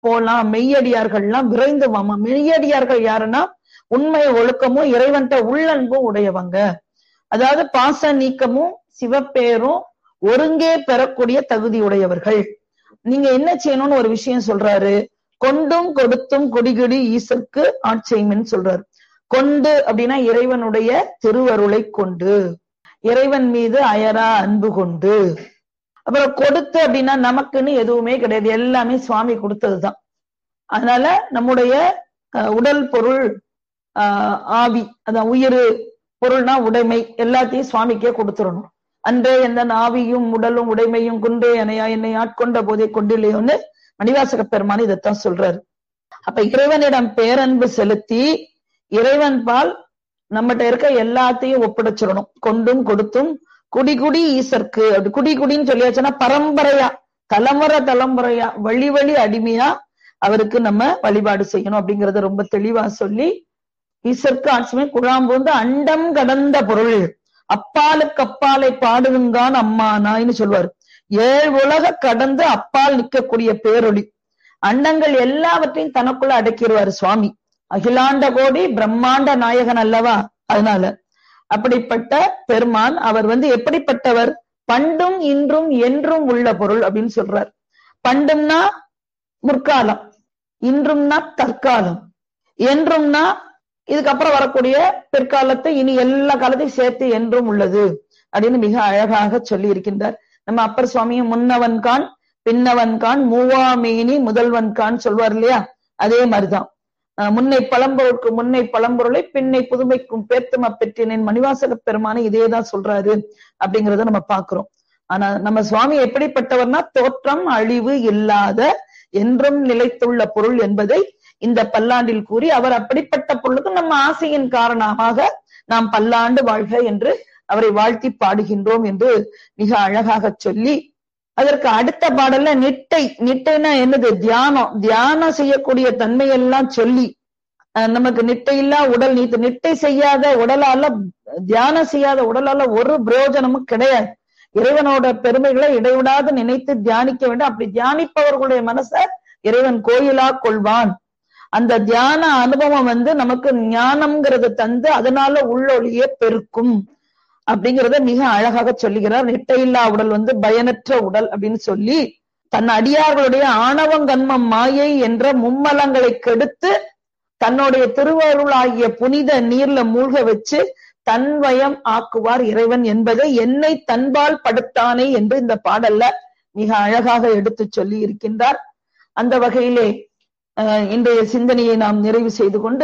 போலாம் மெய்யடியார்கள்லாம் விரைந்து வாமா மெய்யடியார்கள் யாருன்னா உண்மை ஒழுக்கமும் இறைவன்ட்ட உள்ளன்பும் உடையவங்க அதாவது பாச நீக்கமும் சிவப்பேரும் ஒருங்கே பெறக்கூடிய தகுதி உடையவர்கள் நீங்க என்ன செய்யணும்னு ஒரு விஷயம் சொல்றாரு கொண்டும் கொடுத்தும் கொடிகுடி ஈசற்கு ஆட்சேயம்னு சொல்றாரு கொண்டு அப்படின்னா இறைவனுடைய திருவருளை கொண்டு இறைவன் மீது அயரா அன்பு கொண்டு அப்புறம் கொடுத்து அப்படின்னா நமக்குன்னு எதுவுமே கிடையாது எல்லாமே சுவாமி கொடுத்ததுதான் அதனால நம்முடைய அஹ், உடல் பொருள் ஆஹ், ஆவி அதான் உயிர் பொருள்னா உடைமை எல்லாத்தையும் சுவாமிக்கே கொடுத்துடணும் அன்றே எந்த ஆவியும் உடலும் உடைமையும் குன்றே அணையா என்னை ஆட்கொண்ட போதே கொண்டில்லையோன்னு மணிவாசக பெருமான் இதைத்தான் சொல்றாரு அப்ப இறைவனிடம் பேரன்பு செலுத்தி இறைவன் பால் நம்மகிட்ட இருக்க எல்லாத்தையும் ஒப்படைச்சிடணும் கொண்டும் கொடுத்தும் குடி குடி ஈசற்கு அப்படி குடி குடின்னு சொல்லியாச்சுன்னா பரம்பரையா தலைமுறை தலைமுறையா வழி வழி அடிமையா அவருக்கு நம்ம வழிபாடு செய்யணும் அப்படிங்கறத ரொம்ப தெளிவா சொல்லி ஈசற்கு ஆட்சிமை குழாம்பூந்து அண்டம் கடந்த பொருள் அப்பாலுக்கு அப்பாலை பாடுதுங்கான் அம்மானாய்ன்னு சொல்லுவாரு ஏழு உலக கடந்து அப்பால் நிற்கக்கூடிய பேரொளி அண்டங்கள் எல்லாவற்றையும் தனக்குள்ள அடக்கிடுவாரு சுவாமி அகிலாண்ட கோடி பிரம்மாண்ட நாயகன் அல்லவா அதனால அப்படிப்பட்ட பெருமான் அவர் வந்து எப்படிப்பட்டவர் பண்டும் இன்றும் என்றும் உள்ள பொருள் அப்படின்னு சொல்றார் பண்டும்னா முற்காலம் இன்றும்னா தற்காலம் என்றும்னா இதுக்கப்புறம் வரக்கூடிய பிற்காலத்தை இனி எல்லா காலத்தையும் சேர்த்து என்றும் உள்ளது அப்படின்னு மிக அழகாக சொல்லி இருக்கின்றார் நம்ம அப்பர் சுவாமியும் முன்னவன் கான் பின்னவன் கான் மூவாமேனி முதல்வன் கான் சொல்வார் இல்லையா அதே மாதிரிதான் அஹ் முன்னை பழம்பொருளுக்கு முன்னை பழம்பொருளை பின்னை புதுமைக்கும் பேர்த்தும பெற்றினேன் மணிவாசக பெருமானை இதேதான் சொல்றாரு அப்படிங்கறத நம்ம பாக்குறோம் ஆனா நம்ம சுவாமி எப்படிப்பட்டவர்னா தோற்றம் அழிவு இல்லாத என்றும் நிலைத்துள்ள பொருள் என்பதை இந்த பல்லாண்டில் கூறி அவர் அப்படிப்பட்ட பொருளுக்கு நம்ம ஆசையின் காரணமாக நாம் பல்லாண்டு வாழ்க என்று அவரை வாழ்த்தி பாடுகின்றோம் என்று மிக அழகாக சொல்லி அதற்கு அடுத்த பாடல்ல நிட்டை நிட்டைனா என்னது தியானம் தியானம் செய்யக்கூடிய தன்மையெல்லாம் சொல்லி அஹ் நமக்கு நிட்டையில்லா உடல் நீத்து நிட்டை செய்யாத உடலால தியானம் செய்யாத உடலால ஒரு பிரயோஜனமும் கிடையாது இறைவனோட பெருமைகளை இடைவிடாது நினைத்து தியானிக்க வேண்டும் அப்படி தியானிப்பவர்களுடைய மனச இறைவன் கோயிலா கொள்வான் அந்த தியான அனுபவம் வந்து நமக்கு ஞானம்ங்கிறத தந்து அதனால உள்ளொளியே பெருக்கும் அப்படிங்கறத மிக அழகாக சொல்லுகிறார் நிட்டையில்லா உடல் வந்து பயனற்ற உடல் அப்படின்னு சொல்லி தன் அடியார்களுடைய ஆணவம் கண்மம் மாயை என்ற மும்மலங்களை கெடுத்து தன்னுடைய திருவருளாகிய புனித நீர்ல மூழ்க வச்சு தன்வயம் ஆக்குவார் இறைவன் என்பதை என்னை தன்பால் படுத்தானே என்று இந்த பாடல்ல மிக அழகாக எடுத்து சொல்லி இருக்கின்றார் அந்த வகையிலே அஹ், இன்றைய சிந்தனையை நாம் நிறைவு செய்து கொண்டு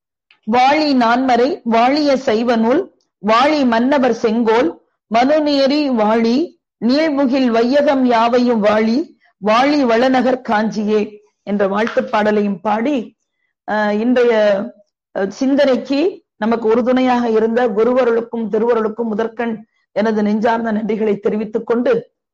வாழி நான்மறை வாழிய சைவ நூல் வாழி மன்னவர் செங்கோல் மனுநேரி வாழி நீழ்முகில் வையகம் யாவையும் வாழி வாழி வளநகர் காஞ்சியே என்ற வாழ்த்துப் பாடலையும் பாடி அஹ், இன்றைய அஹ், சிந்தனைக்கு நமக்கு உறுதுணையாக இருந்த குருவருளுக்கும் திருவருளுக்கும் முதற்கண் எனது நெஞ்சார்ந்த நன்றிகளை தெரிவித்துக் கொண்டு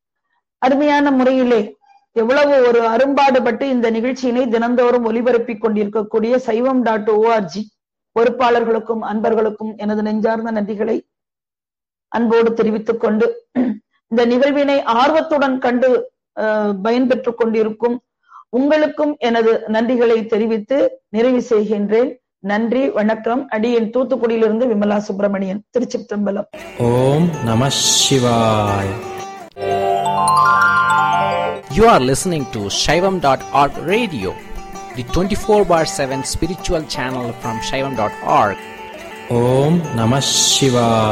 அருமையான முறையிலே எவ்வளவு ஒரு அரும்பாடுபட்டு இந்த நிகழ்ச்சியினை தினந்தோறும் ஒலிபரப்பிக் கொண்டிருக்கக்கூடிய சைவம் டாட் ஓஆர்ஜி பொறுப்பாளர்களுக்கும் அன்பர்களுக்கும் எனது நெஞ்சார்ந்த நன்றிகளை அன்போடு தெரிவித்துக் கொண்டு இந்த நிகழ்வினை ஆர்வத்துடன் கண்டு அஹ், பயன்பெற்றுக் கொண்டிருக்கும் உங்களுக்கும் எனது நன்றிகளை தெரிவித்து நிறைவு செய்கின்றேன் நன்றி வணக்கம் அடியேன் தூத்துக்குடியிலிருந்து விமலா சுப்பிரமணியன் திருச்சிற்றம்பலம் Om Namah Shivaya. You are listening to Shaivam.org radio, the 24 bar 7 spiritual channel from Shaivam.org. Om Namah Shivaya.